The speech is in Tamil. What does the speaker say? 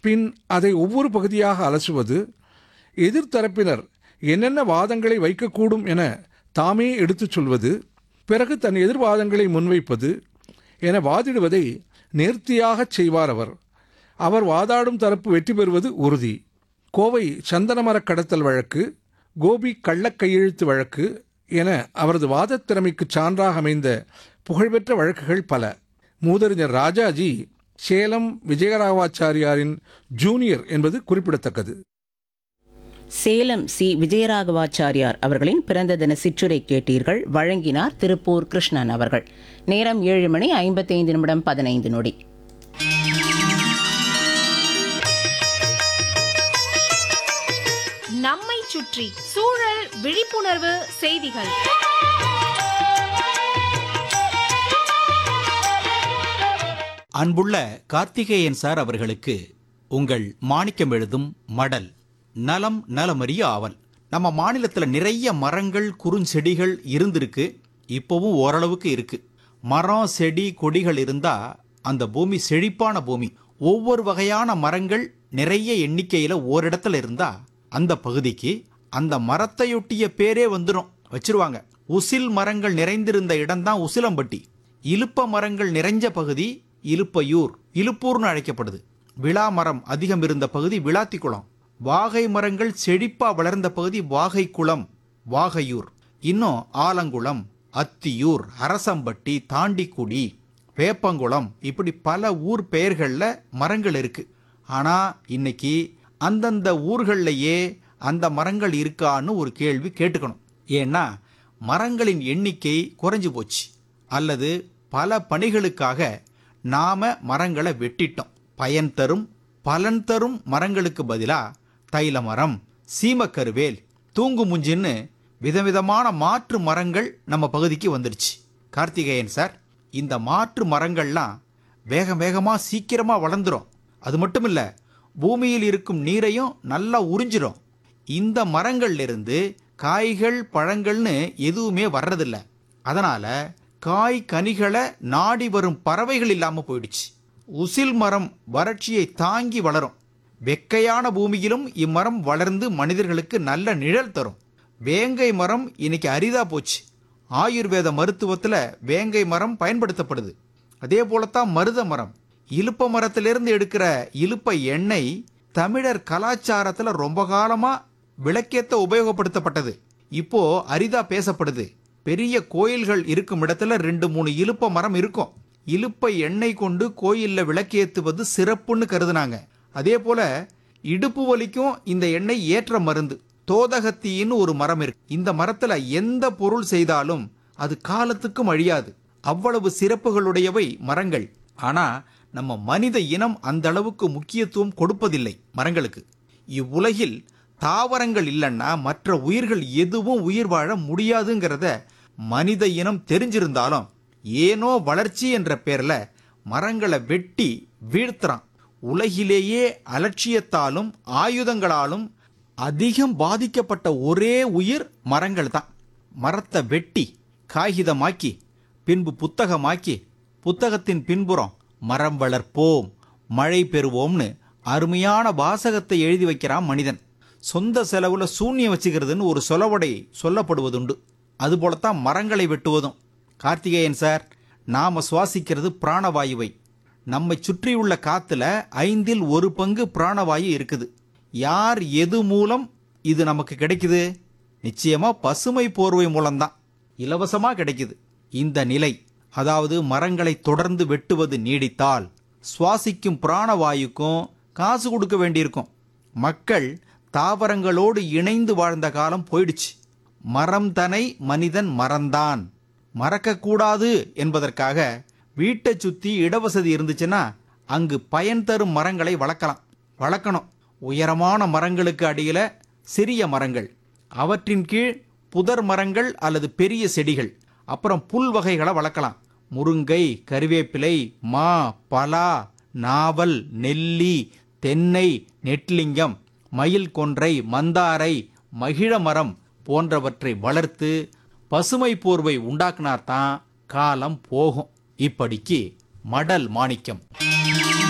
பின் அதை ஒவ்வொரு பகுதியாக அலசுவது எதிர்த்தரப்பினர் என்னென்ன வாதங்களை வைக்கக்கூடும் என தாமே எடுத்துச் சொல்வது பிறகு தன் எதிர்வாதங்களை முன்வைப்பது என வாதிடுவதை நேர்த்தியாகச் செய்வார் அவர் அவர் வாதாடும் தரப்பு வெற்றி பெறுவது உறுதி கோவை சந்தனமரக் கடத்தல் வழக்கு கோபி கள்ளக் கையெழுத்து வழக்கு என அவரது வாதத் திறமைக்கு சான்றாக அமைந்த புகழ்பெற்ற வழக்குகள் பல மூதறிஞர் ராஜாஜி சேலம் விஜயராவாச்சாரியாரின் ஜூனியர் என்பது குறிப்பிடத்தக்கது சேலம் சி விஜயராகவாச்சாரியார் அவர்களின் பிறந்த தின சிற்றுரை கேட்டீர்கள் வழங்கினார் திருப்பூர் கிருஷ்ணன் அவர்கள் நேரம் ஏழு மணி ஐம்பத்தைந்து நிமிடம் பதினைந்து நொடி நம்மை சுற்றி சூழல் விழிப்புணர்வு செய்திகள் அன்புள்ள கார்த்திகேயன் சார் அவர்களுக்கு உங்கள் மாணிக்கம் எழுதும் மடல் நலம் நலமறிய ஆவல் நம்ம மாநிலத்துல நிறைய மரங்கள் குறுஞ்செடிகள் இருந்திருக்கு இப்போவும் ஓரளவுக்கு இருக்கு மரம் செடி கொடிகள் இருந்தா அந்த பூமி செழிப்பான பூமி ஒவ்வொரு வகையான மரங்கள் நிறைய எண்ணிக்கையில ஓரிடத்துல இருந்தா அந்த பகுதிக்கு அந்த மரத்தையொட்டிய பேரே வந்துடும் வச்சிருவாங்க உசில் மரங்கள் நிறைந்திருந்த இடம்தான் உசிலம்பட்டி இலுப்ப மரங்கள் நிறைஞ்ச பகுதி இலுப்பையூர் இலுப்பூர்னு அழைக்கப்படுது விழா மரம் அதிகம் இருந்த பகுதி விளாத்திக்குளம் வாகை மரங்கள் செழிப்பா வளர்ந்த பகுதி வாகைக்குளம் வாகையூர் இன்னும் ஆலங்குளம் அத்தியூர் அரசம்பட்டி தாண்டிக்குடி வேப்பங்குளம் இப்படி பல ஊர் பெயர்கள்ல மரங்கள் இருக்கு ஆனா இன்னைக்கு அந்தந்த ஊர்கள்லயே அந்த மரங்கள் இருக்கான்னு ஒரு கேள்வி கேட்டுக்கணும் ஏன்னா மரங்களின் எண்ணிக்கை குறைஞ்சு போச்சு அல்லது பல பணிகளுக்காக நாம மரங்களை வெட்டிட்டோம் பயன் தரும் பலன் தரும் மரங்களுக்கு பதிலா தைல மரம் சீமக்கருவேல் தூங்கு முஞ்சின்னு விதவிதமான மாற்று மரங்கள் நம்ம பகுதிக்கு வந்துடுச்சு கார்த்திகேயன் சார் இந்த மாற்று மரங்கள்லாம் வேக வேகமா சீக்கிரமா வளர்ந்துரும் அது மட்டும் இல்ல பூமியில் இருக்கும் நீரையும் நல்லா உறிஞ்சிரும் இந்த மரங்கள்ல இருந்து காய்கள் பழங்கள்னு எதுவுமே வர்றதில்ல அதனால காய் கனிகளை நாடி வரும் பறவைகள் இல்லாம போயிடுச்சு உசில் மரம் வறட்சியை தாங்கி வளரும் வெக்கையான பூமியிலும் இம்மரம் வளர்ந்து மனிதர்களுக்கு நல்ல நிழல் தரும் வேங்கை மரம் இன்னைக்கு அரிதா போச்சு ஆயுர்வேத மருத்துவத்துல வேங்கை மரம் பயன்படுத்தப்படுது அதே போலத்தான் மருத மரம் இலுப்ப மரத்திலிருந்து எடுக்கிற இலுப்ப எண்ணெய் தமிழர் கலாச்சாரத்துல ரொம்ப காலமா விளக்கேத்த உபயோகப்படுத்தப்பட்டது இப்போ அரிதா பேசப்படுது பெரிய கோயில்கள் இருக்கும் இடத்துல ரெண்டு மூணு இலுப்ப மரம் இருக்கும் இலுப்பை எண்ணெய் கொண்டு கோயில்ல விளக்கேத்துவது சிறப்புன்னு கருதுனாங்க அதே போல இடுப்பு வலிக்கும் இந்த எண்ணெய் ஏற்ற மருந்து தோதகத்தின்னு ஒரு மரம் இருக்கு இந்த மரத்துல எந்த பொருள் செய்தாலும் அது காலத்துக்கும் அழியாது அவ்வளவு சிறப்புகளுடையவை மரங்கள் ஆனா நம்ம மனித இனம் அந்த அளவுக்கு முக்கியத்துவம் கொடுப்பதில்லை மரங்களுக்கு இவ்வுலகில் தாவரங்கள் இல்லைன்னா மற்ற உயிர்கள் எதுவும் உயிர் வாழ முடியாதுங்கிறத மனித இனம் தெரிஞ்சிருந்தாலும் ஏனோ வளர்ச்சி என்ற பேர்ல மரங்களை வெட்டி வீழ்த்துறான் உலகிலேயே அலட்சியத்தாலும் ஆயுதங்களாலும் அதிகம் பாதிக்கப்பட்ட ஒரே உயிர் மரங்கள் தான் மரத்தை வெட்டி காகிதமாக்கி பின்பு புத்தகமாக்கி புத்தகத்தின் பின்புறம் மரம் வளர்ப்போம் மழை பெறுவோம்னு அருமையான வாசகத்தை எழுதி வைக்கிறான் மனிதன் சொந்த செலவுல சூன்யம் வச்சுக்கிறதுன்னு ஒரு சொலவடை சொல்லப்படுவதுண்டு அதுபோலத்தான் மரங்களை வெட்டுவதும் கார்த்திகேயன் சார் நாம சுவாசிக்கிறது பிராணவாயுவை நம்மை சுற்றியுள்ள காத்துல ஐந்தில் ஒரு பங்கு பிராணவாயு இருக்குது யார் எது மூலம் இது நமக்கு கிடைக்குது நிச்சயமா பசுமை போர்வை மூலம்தான் இலவசமா கிடைக்குது இந்த நிலை அதாவது மரங்களை தொடர்ந்து வெட்டுவது நீடித்தால் சுவாசிக்கும் பிராணவாயுக்கும் காசு கொடுக்க வேண்டியிருக்கும் மக்கள் தாவரங்களோடு இணைந்து வாழ்ந்த காலம் போயிடுச்சு மரம் தனை மனிதன் மறந்தான் மறக்கக்கூடாது என்பதற்காக வீட்டை சுத்தி இடவசதி இருந்துச்சுன்னா அங்கு பயன் தரும் மரங்களை வளர்க்கலாம் வளர்க்கணும் உயரமான மரங்களுக்கு அடியில சிறிய மரங்கள் அவற்றின் கீழ் புதர் மரங்கள் அல்லது பெரிய செடிகள் அப்புறம் புல் வகைகளை வளர்க்கலாம் முருங்கை கறிவேப்பிலை மா பலா நாவல் நெல்லி தென்னை நெட்லிங்கம் மயில் கொன்றை மந்தாரை மகிழ மரம் போன்றவற்றை வளர்த்து பசுமை போர்வை உண்டாக்குனாதான் காலம் போகும் இப்படிக்கு மடல் மாணிக்கம்